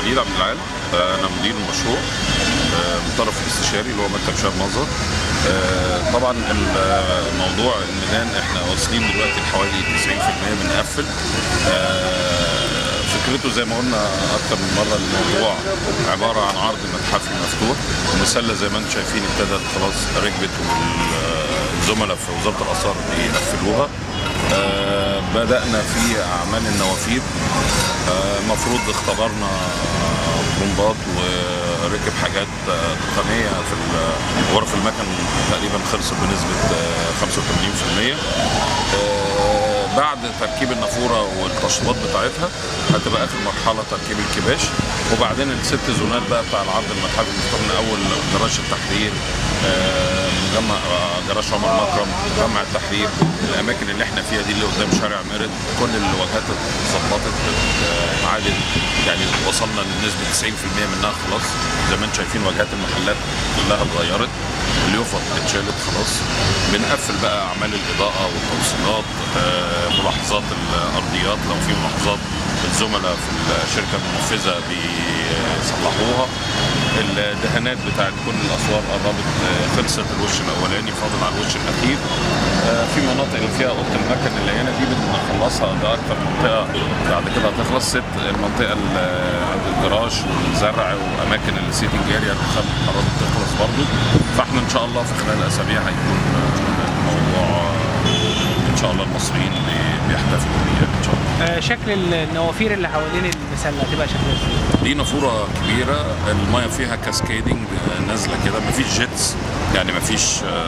وليد عبد العال آه، انا مدير المشروع آه، من طرف الاستشاري اللي هو مكتب شهاب مظهر آه، طبعا الموضوع الميدان احنا واصلين دلوقتي لحوالي 90% بنقفل آه، فكرته زي ما قلنا اكتر من مره الموضوع عباره عن عرض متحفي مفتوح المسله زي ما انتم شايفين ابتدت خلاص ركبت والزملاء في وزاره الاثار بيقفلوها آه، بدانا في اعمال النوافذ آه، المفروض اختبرنا طرمبات وركب حاجات آه، تقنيه في ال- غرف المكن تقريبا خلصت بنسبه آه، 85% آه، بعد تركيب النافوره والتشطيبات بتاعتها هتبقى اخر مرحله تركيب الكباش وبعدين الست زونات بقى بتاع العرض المتحف المفتوح من اول جراج التحرير آه، مجمع آه، جراج عمر مكرم مجمع التحرير الاماكن اللي احنا فيها دي اللي قدام شارع ميرت كل الواجهات اتظبطت آه، معادن يعني وصلنا لنسبه 90% منها خلاص زي ما انتم شايفين واجهات المحلات كلها اتغيرت اليوفط اتشالت خلاص بنقفل بقى اعمال الاضاءه والتوصيلات آه، ملاحظات الارضيات لو في ملاحظات الزملاء في الشركه المنفذه بيصلحوها الدهانات بتاعت كل الاسوار قربت آه، خلصت الوش الاولاني فاضل على الوش الاخير آه، في مناطق اللي فيها اوضه المكن اللي هنا دي بنخلصها ده اكتر منطقه بعد كده هتخلص ست المنطقه اللي عند الجراج والزرع واماكن السيتنج اريا اللي خل- قربت تخلص برضو فاحنا ان شاء الله في خلال اسابيع هيكون آه، الموضوع آه، ان شاء الله المصريين بي- بيحتفلوا بيه ان شاء الله آه، شكل النوافير اللي حوالين المسله هتبقى شكلها ازاي؟ دي نافوره كبيره المايه فيها كاسكيدنج آه، نازله كده مفيش جيتس يعني مفيش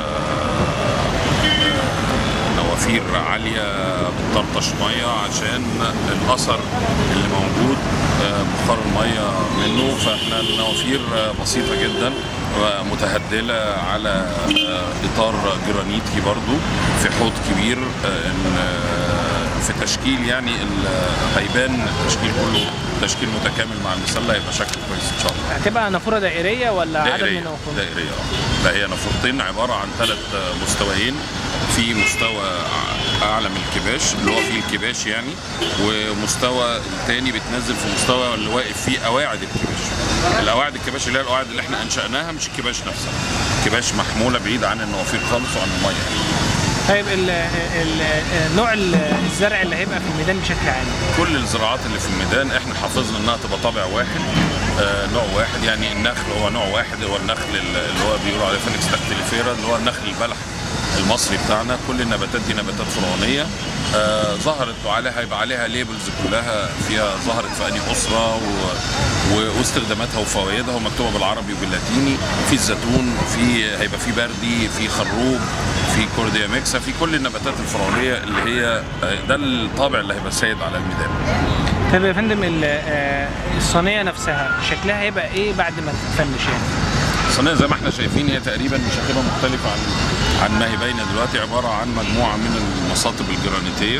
آه، آه، نوافير عاليه بتطرطش ميه عشان الاثر اللي موجود آه، بخار الميه منه فاحنا النوافير آه، بسيطه جدا متهدله على آه، اطار جرانيتي برضو في حوض كبير آه، إن، آه، في تشكيل يعني ال- هيبان التشكيل كله تشكيل متكامل مع المسله هيبقى شكل كويس ان شاء الله هتبقى نافوره دائريه ولا عدد من دائريه النافور؟ دائريه اه لا هي نافورتين عباره عن ثلاث مستويين في مستوى ع- اعلى من الكباش اللي هو فيه الكباش يعني ومستوى الثاني بتنزل في مستوى اللي واقف فيه قواعد الكباش القواعد الكباش اللي هي القواعد اللي احنا انشاناها مش الكباش نفسها كباش محموله بعيد عن النوافير خالص وعن الميه طيب ال ال نوع ال- الزرع اللي هيبقى في الميدان بشكل عام كل الزراعات اللي في الميدان احنا حافظنا انها تبقى طابع واحد آه نوع واحد يعني النخل هو نوع واحد هو النخل اللي هو بيقولوا عليه فينيكس داكتيليفيرا اللي هو النخل البلح المصري بتاعنا كل النباتات دي نباتات فرعونيه آه ظهرت وعليها هيبقى عليها ليبلز كلها فيها ظهرت في انهي اسره و... و... واستخداماتها وفوائدها ومكتوبه بالعربي وباللاتيني في الزيتون في هيبقى في بردي في خروب في كورديا ميكسا في كل النباتات الفرعونيه اللي هي آه، ده الطابع اللي هيبقى سيد على الميدان طيب يا فندم ال- آه، الصينيه نفسها شكلها هيبقى ايه بعد ما تتفنش يعني؟ الصينيه زي ما احنا شايفين هي تقريبا مش هتبقى مختلفه عن عن ما هي باينه دلوقتي عباره عن مجموعه من المصاطب الجرانيتيه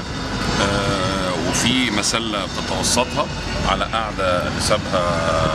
آه وفي مسله بتتوسطها على قاعده نسبها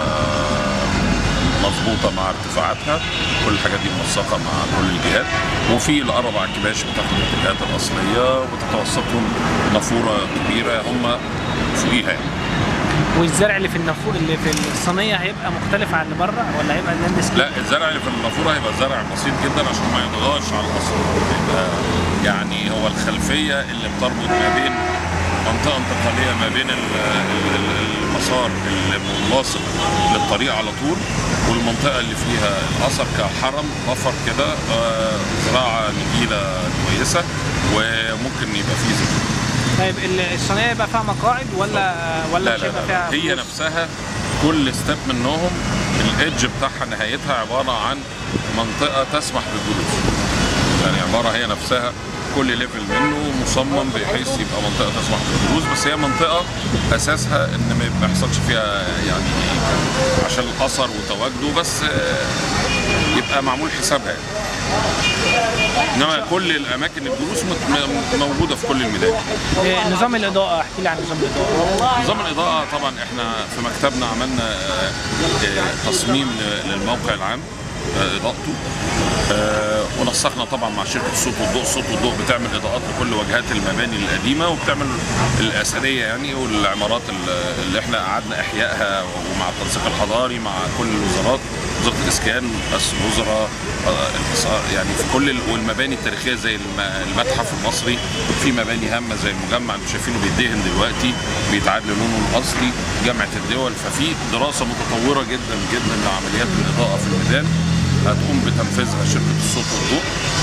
مظبوطه مع ارتفاعاتها كل الحاجات دي منسقه مع كل الجهات وفي الاربع كباش بتاخد الاتجاهات الاصليه وبتتوسطهم نافوره كبيره هم فوقيها يعني. والزرع اللي في النافور اللي في الصينيه هيبقى مختلف عن اللي بره ولا هيبقى لاندسكيب؟ لا الزرع اللي في النافوره هيبقى زرع بسيط جدا عشان ما يضغطش على الاصل يبقى يعني هو الخلفيه اللي بتربط ما بين منطقه انتقاليه ما بين ال- ال- ال- المسار الملاصق للطريق على طول والمنطقه اللي فيها الاثر كحرم بفر كده آه، زراعه نجيله كويسه وممكن يبقى فيه زيتون طيب ال- الصينيه يبقى فيها مقاعد ولا ولا لا مش لا, هيبقى لا, فيها لا. هي فلوس؟ نفسها كل ستيب منهم الايدج بتاعها نهايتها عباره عن منطقه تسمح بالجلوس يعني عباره هي نفسها كل ليفل منه مصمم بحيث يبقى منطقه تسمح بالجلوس بس هي منطقه اساسها ان ما يحصلش فيها يعني عشان الاثر وتواجده بس آه، يبقى معمول حسابها يعني. انما كل الاماكن الجلوس مت- م- موجوده في كل الميدان آه، نظام الاضاءه احكي لي عن نظام الاضاءه نظام الإضاءة طبعا احنا في مكتبنا عملنا آه، آه، تصميم ل- للموقع العام آه، اضاءته آه، ونسقنا طبعا مع شركه الصوت والضوء الصوت والضوء بتعمل اضاءات لكل واجهات المباني القديمه وبتعمل الاثريه يعني والعمارات ال- اللي احنا قعدنا احيائها ومع التنسيق الحضاري مع كل الوزارات وزاره الاسكان رئاسه الوزراء آه، الإص- يعني في كل ال- والمباني التاريخيه زي الم- المتحف المصري في مباني هامه زي المجمع انتم شايفينه بيدهن دلوقتي بيتعاد للونه الاصلي جامعه الدول ففي دراسه متطوره جدا جدا لعمليات الاضاءه في الميدان هتقوم بتنفيذها شركه الصوت والضوء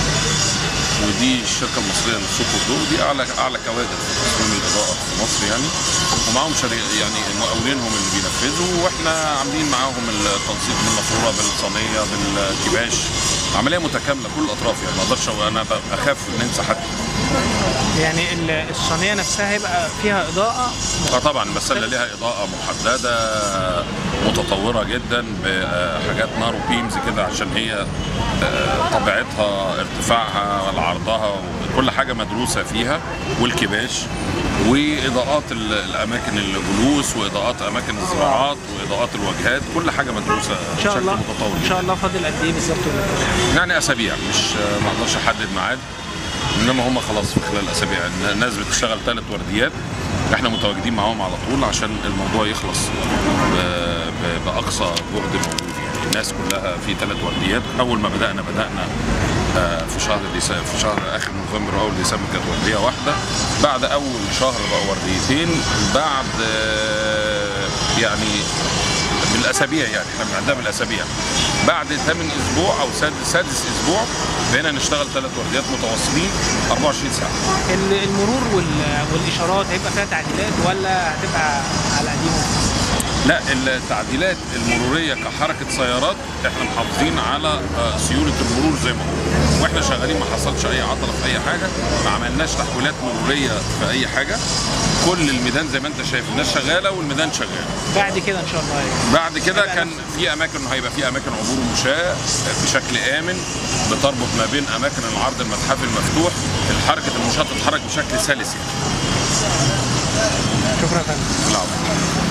ودي الشركه المصريه للصوت والضوء دي اعلى اعلى كوادر في تصميم الاضاءه في مصر يعني ومعاهم شري يعني مقاولينهم اللي بينفذوا واحنا عاملين معاهم التنسيق بالماسوره بالصينيه بالكباش عمليه متكامله كل الاطراف يعني ما اقدرش أقول- انا اخاف ننسى حد يعني ال- الصينيه نفسها هيبقى فيها اضاءه اه طبعا المسله ليها اضاءه محدده متطوره جدا بحاجات نارو بيمز كده عشان هي آه، طبيعتها ارتفاعها عرضها كل حاجه مدروسه فيها والكباش واضاءات ال- الاماكن الجلوس واضاءات اماكن الزراعات واضاءات الواجهات كل حاجه مدروسه ان شاء بشكل الله متطور ان جدا. شاء الله فاضل قد ايه بالظبط ولا يعني اسابيع مش ما اقدرش احدد ميعاد انما هم خلاص في خلال اسابيع الناس بتشتغل ثلاث ورديات احنا متواجدين معاهم على طول عشان الموضوع يخلص ب- ب- باقصى جهد موجود يعني الناس كلها في ثلاث ورديات اول ما بدانا بدانا آه، في شهر ديسمبر في شهر اخر نوفمبر واول ديسمبر كانت ورديه واحده بعد اول شهر بقى ورديتين بعد آه، يعني بالاسابيع يعني احنا بنعدها بالاسابيع بعد ثامن اسبوع او سادس, سادس اسبوع بقينا نشتغل ثلاث ورديات متواصلين 24 ساعه ال- المرور وال- والاشارات هيبقى فيها تعديلات ولا هتبقى على قديمه لا التعديلات المروريه كحركه سيارات احنا محافظين على آه، سيوله المرور زي ما هو واحنا شغالين ما حصلش اي عطله في اي حاجه ما عملناش تحويلات مروريه في اي حاجه كل الميدان زي ما انت شايف الناس شغاله والميدان شغال بعد كده ان شاء الله يعني. بعد كده هيبقى كان في اماكن هيبقى في اماكن عبور مشاة بشكل امن بتربط ما بين اماكن العرض المتحفي المفتوح حركه المشاة تتحرك بشكل سلس يعني شكرا يا فندم العفو.